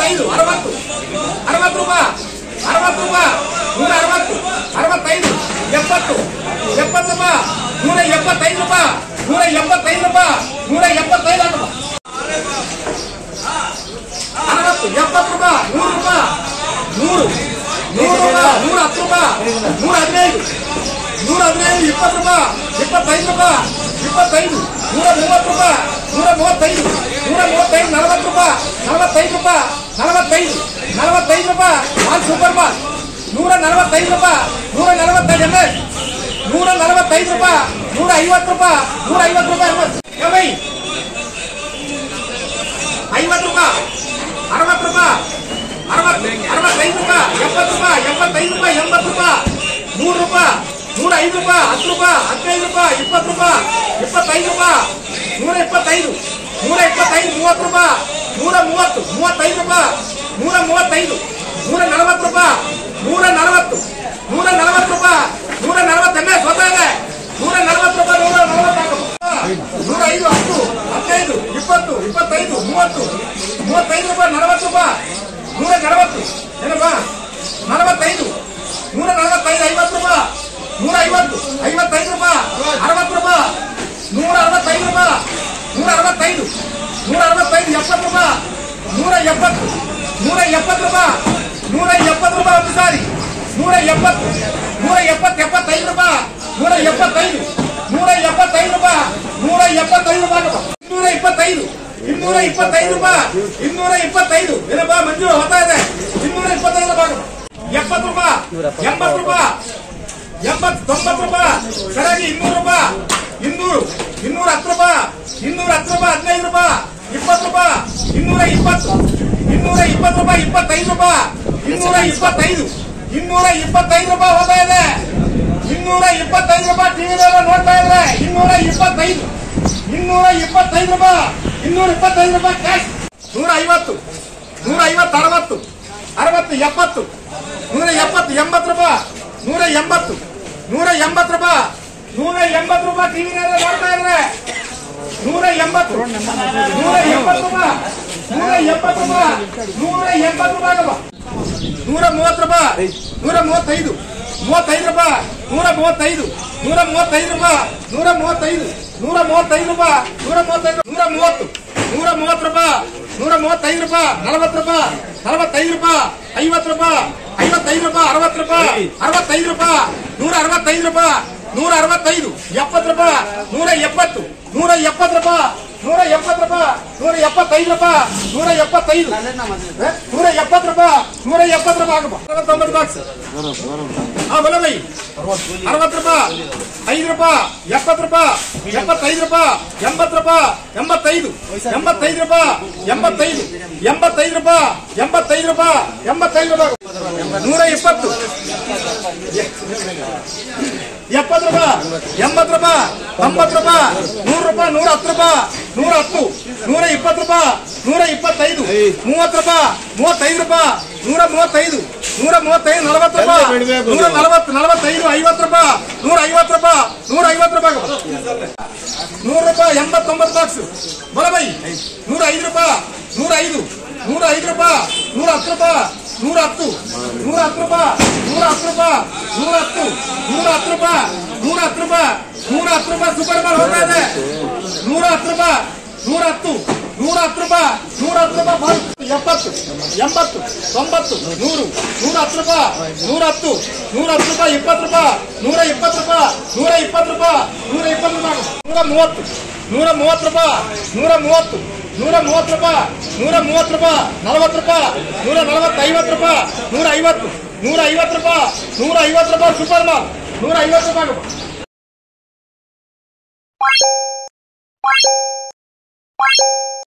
ಅರವತ್ತೈದು ಅರವತ್ತು ಅರವತ್ತು ರೂಪಾಯಿ ಅರವತ್ತು ರೂಪಾಯಿ ನೂರ ಅರವತ್ತು ಅರವತ್ತೈದು ಎಪ್ಪತ್ತು ಎಪ್ಪತ್ತು ರೂಪಾಯಿ ನೂರ ಎಪ್ಪತ್ತೈದು ರೂಪಾಯಿ ನೂರ ಎಪ್ಪತ್ತೈದು ರೂಪಾಯಿ ನೂರ ಎಪ್ಪತ್ತೈದು ರೂಪಾಯಿ ಅರವತ್ತು ಎಪ್ಪತ್ತು ರೂಪಾಯಿ ನೂರು ರೂಪಾಯಿ ನೂರು ನೂರು ರೂಪಾಯಿ ನೂರ ಹತ್ತು ರೂಪಾಯಿ ನೂರ ಹದಿನೈದು ನೂರ ಹದಿನೈದು ಇಪ್ಪತ್ತು ರೂಪಾಯಿ ಇಪ್ಪತ್ತೈದು ರೂಪಾಯಿ ಇಪ್ಪತ್ತೈದು ನೂರ ಮೂವತ್ತು ರೂಪಾಯಿ ನೂರ ಮೂವತ್ತೈದು ನೂರ ಮೂವತ್ತೈದು ನಲವತ್ತು ರೂಪಾಯಿ ನಲವತ್ತೈದು ರೂಪಾಯಿ ನಲವತ್ತೈದು ನಲವತ್ತೈದು ರೂಪಾಯಿ ಮಾಲ್ ಸೂಪರ್ ಮಾಲ್ ನೂರ ನಲವತ್ತೈದು ರೂಪಾಯಿ ನೂರ ನಲವತ್ತೈದು ಎಮ್ ಎಲ್ ನೂರ ನಲವತ್ತೈದು ರೂಪಾಯಿ ನೂರ ಐವತ್ತು ರೂಪಾಯಿ ನೂರ ಐವತ್ತು ರೂಪಾಯಿ ಎಂಬತ್ತು ಏ ಐವತ್ತು ರೂಪಾಯಿ ಅರವತ್ತು ರೂಪಾಯಿ ಅರವತ್ತು ಅರವತ್ತೈದು ರೂಪಾಯಿ ಎಪ್ಪತ್ತು ರೂಪಾಯಿ ಎಪ್ಪತ್ತೈದು ರೂಪಾಯಿ ಎಂಬತ್ತು ರೂಪಾಯಿ ನೂರು ರೂಪಾಯಿ ನೂರ ಐದು ರೂಪಾಯಿ ಹತ್ತು ರೂಪಾಯಿ ಹದಿನೈದು ರೂಪಾಯಿ ಇಪ್ಪತ್ತು ರೂಪಾಯಿ ಇಪ್ಪತ್ತೈದು ರೂಪಾಯಿ ನೂರ ಇಪ್ಪತ್ತೈದು ನೂರ ಇಪ್ಪತ್ತೈದು ಮೂವತ್ತು ರೂಪಾಯಿ ನೂರ ಮೂವತ್ತು ಮೂವತ್ತೈದು ರೂಪಾಯಿ ನೂರ ಮೂವತ್ತೈದು ನೂರ ನಲವತ್ತು ರೂಪಾಯಿ ನೂರ ನಲವತ್ತು ನೂರ ನಲವತ್ತು ರೂಪಾಯಿ ನೂರ ನಲವತ್ತು ಎಮ್ಮೆ ಸ್ವತಃ ಇದೆ ನೂರ ನಲವತ್ತು ರೂಪಾಯಿ ನೂರ ನಲವತ್ತು ನೂರ ಐದು ಹತ್ತು ಹದಿನೈದು ಇಪ್ಪತ್ತು ಇಪ್ಪತ್ತೈದು ಮೂವತ್ತು ಮೂವತ್ತೈದು ರೂಪಾಯಿ ನಲವತ್ತು ರೂಪಾಯಿ ನೂರ ನಲವತ್ತು ಏನಪ್ಪ ನಲವತ್ತೈದು ನೂರ ನಲವತ್ತೈದು ಐವತ್ತು ರೂಪಾಯಿ ನೂರ ಐವತ್ತು ಐವತ್ತೈದು ರೂಪಾಯಿ ಅರವತ್ತು ರೂಪಾಯಿ ನೂರ ಅರವತ್ತೈದು ರೂಪಾಯಿ ನೂರ ಅರವತ್ತೈದು ನೂರ ಅರವತ್ತೈದು ಎಪ್ಪತ್ತು ರೂಪಾಯಿ ನೂರ ಎಪ್ಪತ್ತು ನೂರ ಎಪ್ಪತ್ತು ರೂಪಾಯಿ ನೂರ ಎಪ್ಪತ್ತು ರೂಪಾಯಿ ಒಂದು ಸಾರಿ ನೂರ ಎಪ್ಪತ್ತು ನೂರ ಎಪ್ಪತ್ತು ಎಪ್ಪತ್ತೈದು ರೂಪಾಯಿ ನೂರ ಎಪ್ಪತ್ತೈದು ನೂರ ಎಪ್ಪತ್ತೈದು ರೂಪಾಯಿ ನೂರ ಎಪ್ಪತ್ತೈದು ರೂಪಾಯಿ ಇನ್ನೂರ ಇಪ್ಪತ್ತೈದು ಇನ್ನೂರ ಇಪ್ಪತ್ತೈದು ರೂಪಾಯಿ ಇನ್ನೂರ ಇಪ್ಪತ್ತೈದು ಏನಪ್ಪಾ ಮಂಜು ಹೊತ್ತಾ ಇದೆ ಇನ್ನೂರ ಇಪ್ಪತ್ತೈದು ರೂಪಾಯಿ ಎಪ್ಪತ್ತು ರೂಪಾಯಿ ಎಂಬತ್ತು ರೂಪಾಯಿ ಎಂಬತ್ತು ತೊಂಬತ್ತು ರೂಪಾಯಿ ಸರಿಯಾಗಿ ಇನ್ನೂರು ರೂಪಾಯಿ ಇನ್ನೂರು ಇನ್ನೂರ ಹತ್ತು ರೂಪಾಯಿ ಇನ್ನೂರ ಹತ್ತು ರೂಪಾಯಿ ಹದಿನೈದು ರೂಪಾಯಿ ಇಪ್ಪತ್ತು ರೂಪಾಯಿ ಇನ್ನೂರ ಇಪ್ಪತ್ತು ಇನ್ನೂರ ಇಪ್ಪತ್ತು ರೂಪಾಯಿ ಇಪ್ಪತ್ತೈದು ರೂಪಾಯಿ ಇನ್ನೂರ ಇಪ್ಪತ್ತೈದು ಇನ್ನೂರ ಇಪ್ಪತ್ತೈದು ರೂಪಾಯಿ ಹೋಗ್ತಾ ಇದೆ ಇನ್ನೂರ ಇಪ್ಪತ್ತೈದು ರೂಪಾಯಿ ಟಿವಿಲೆಲ್ಲ ನೋಡ್ತಾ ಇದ್ರೆ ಇನ್ನೂರ ಇಪ್ಪತ್ತೈದು ಇನ್ನೂರ ಇಪ್ಪತ್ತೈದು ರೂಪಾಯಿ ಇನ್ನೂರ ಇಪ್ಪತ್ತೈದು ರೂಪಾಯಿ ಕ್ಯಾಶ್ ನೂರ ಐವತ್ತು ನೂರ ಐವತ್ತು ಅರವತ್ತು ಅರವತ್ತು ಎಪ್ಪತ್ತು ನೂರ ಎಪ್ಪತ್ತು ಎಂಬತ್ತು ರೂಪಾಯಿ ನೂರ ಎಂಬತ್ತು ನೂರ ಎಂಬತ್ತು ರೂಪಾಯಿ ನೂರ ಎಂಬತ್ತು ರೂಪಾಯಿ ಟಿವಿನೆಲ್ಲ ನೋಡ್ತಾ ಇದ್ರೆ ನೂರ ಎಂಬತ್ತು ನೂರ ಎಂಬತ್ತು ರೂಪಾಯಿ ನೂರ ಎಂಬತ್ತು ರೂಪಾಯಿ ನೂರ ಎಂಬತ್ತು ರೂಪಾಯಿ ಅಲ್ವಾ? ನೂರ ಮೂವತ್ತು ರೂಪಾಯಿ ನೂರ ಮೂವತ್ತೈದು ಮೂವತ್ತೈದು ರೂಪಾಯಿ ನೂರ ಮೂವತ್ತೈದು ನೂರ ಮೂವತ್ತೈದು ರೂಪಾಯಿ ನೂರ ಮೂವತ್ತೈದು ನೂರ ಮೂವತ್ತೈದು ರೂಪಾಯಿ ನೂರ ಮೂವತ್ತೈದು ನೂರ ಮೂವತ್ತು ನೂರ ಮೂವತ್ತು ರೂಪಾಯಿ ನೂರ ಮೂವತ್ತೈದು ರೂಪಾಯಿ ನಲವತ್ತು ರೂಪಾಯಿ ನಲವತ್ತೈದು ರೂಪಾಯಿ ಐವತ್ತು ರೂಪಾಯಿ ಐವತ್ತೈದು ರೂಪಾಯಿ ಅರವತ್ತು ರೂಪಾಯಿ ಅರವತ್ತೈದು ರೂಪಾಯಿ ನೂರ ಅರವತ್ತೈದು ರೂಪಾಯಿ ನೂರ ಅರವತ್ತೈದು ಎಪ್ಪತ್ತು ರೂಪಾಯಿ ನೂರ ಎಪ್ಪತ್ತು ನೂರ ಎಪ್ಪತ್ತು ರೂಪಾಯಿ ನೂರ ಎಪ್ಪತ್ತು ರೂಪಾಯಿ ನೂರ ಎಪ್ಪತ್ತೈದು ರೂಪಾಯಿ ನೂರ ಎಪ್ಪತ್ತೈದು ಏ? ನೂರ ಎಪ್ಪತ್ತು ರೂಪಾಯಿ ನೂರ ಎಪ್ಪತ್ತು ರೂಪಾಯಿ ಆಗಪ್ಪ ಅರವತ್ತೊಂಬತ್ತು ಬಾಕ್ಸ್ ಹಾ ಬಲ ಬೈ ಅರವತ್ತು ರೂಪಾಯಿ ಐದು ರೂಪಾಯಿ ಎಪ್ಪತ್ತು ರೂಪಾಯಿ ಎಪ್ಪತ್ತೈದು ರೂಪಾಯಿ ಎಂಬತ್ತು ರೂಪಾಯಿ ಎಂಬತ್ತೈದು ಎಂಬತ್ತೈದು ರೂಪಾಯಿ ಎಂಬತ್ತೈದು ಎಂಬತ್ತೈದು ರೂಪಾಯಿ ಎಂಬತ್ತೈದು ರೂಪಾಯಿ ಎಂಬತ್ತೈದು ರೂಪಾಯಿ ನೂರ ಇಪ್ಪತ್ತು ಎಪ್ಪತ್ತು ರೂಪಾಯಿ ಎಂಬತ್ತು ರೂಪಾಯಿ ತೊಂಬತ್ತು ರೂಪಾಯಿ ನೂರು ರೂಪಾಯಿ ನೂರ ಹತ್ತು ರೂಪಾಯಿ ನೂರ ಹತ್ತು ನೂರ ಇಪ್ಪತ್ತು ರೂಪಾಯಿ ನೂರ ಇಪ್ಪತ್ತೈದು ಮೂವತ್ತು ರೂಪಾಯಿ ಮೂವತ್ತೈದು ರೂಪಾಯಿ ನೂರ ಮೂವತ್ತೈದು ನೂರ ಮೂವತ್ತೈದು ನಲವತ್ತು ರೂಪಾಯಿ ನೂರ ನಲವತ್ತು ನಲವತ್ತೈದು ಐವತ್ತು ರೂಪಾಯಿ ನೂರ ಐವತ್ತು ರೂಪಾಯಿ ನೂರ ಐವತ್ತು ರೂಪಾಯಿ ನೂರು ರೂಪಾಯಿ ಎಂಬತ್ತೊಂಬತ್ತು ಬಾಕ್ಸ್ ಬಲಬೈ ನೂರ ಐದು ರೂಪಾಯಿ ನೂರ ಐದು ನೂರ ಐದು ರೂಪಾಯಿ ನೂರ ಹತ್ತು ರೂಪಾಯಿ ನೂರ ಹತ್ತು ನೂರ ಹತ್ತು ರೂಪಾಯಿ ನೂರ ಹತ್ತು ರೂಪಾಯಿ ನೂರ ಹತ್ತು ನೂರ ಹತ್ತು ರೂಪಾಯಿ ನೂರ ಹತ್ತು ರೂಪಾಯಿ ನೂರ ಹತ್ತು ರೂಪಾಯಿ ಸೂಪರ್ ಮಾಲ್ ಹೋಗ್ತಾ ಇದೆ ನೂರ ಹತ್ತು ರೂಪಾಯಿ ನೂರ ಹತ್ತು ನೂರ ಹತ್ತು ರೂಪಾಯಿ ನೂರ ಹತ್ತು ರೂಪಾಯಿ ಮಾಲ್ ಎಪ್ಪತ್ತು ಎಂಬತ್ತು ತೊಂಬತ್ತು ನೂರು ನೂರ ಹತ್ತು ರೂಪಾಯಿ ನೂರ ಹತ್ತು ನೂರ ಹತ್ತು ರೂಪಾಯಿ ಇಪ್ಪತ್ತು ರೂಪಾಯಿ ನೂರ ಇಪ್ಪತ್ತು ರೂಪಾಯಿ ನೂರ ಇಪ್ಪತ್ತು ರೂಪಾಯಿ ನೂರ ಇಪ್ಪತ್ತು ರೂಪಾಯಿ ನೂರ ಮೂವತ್ತು ನೂರ ಮೂವತ್ತು ರೂಪಾಯಿ ನೂರ ಮೂವತ್ತು ನೂರ ಮೂವತ್ತು ರೂಪಾಯಿ ನೂರ ಮೂವತ್ತು ರೂಪಾಯಿ ನಲವತ್ತು ರೂಪಾಯಿ ನೂರ ನಲವತ್ತು ಐವತ್ತು ರೂಪಾಯಿ ನೂರ ಐವತ್ತು ನೂರ ಐವತ್ತು ರೂಪಾಯಿ ನೂರ ಐವತ್ತು ರೂಪಾಯಿ ಸೂಪರ್ ಮಾಲ್ ನೂರ ಐವತ್ತು ರೂಪಾಯಿ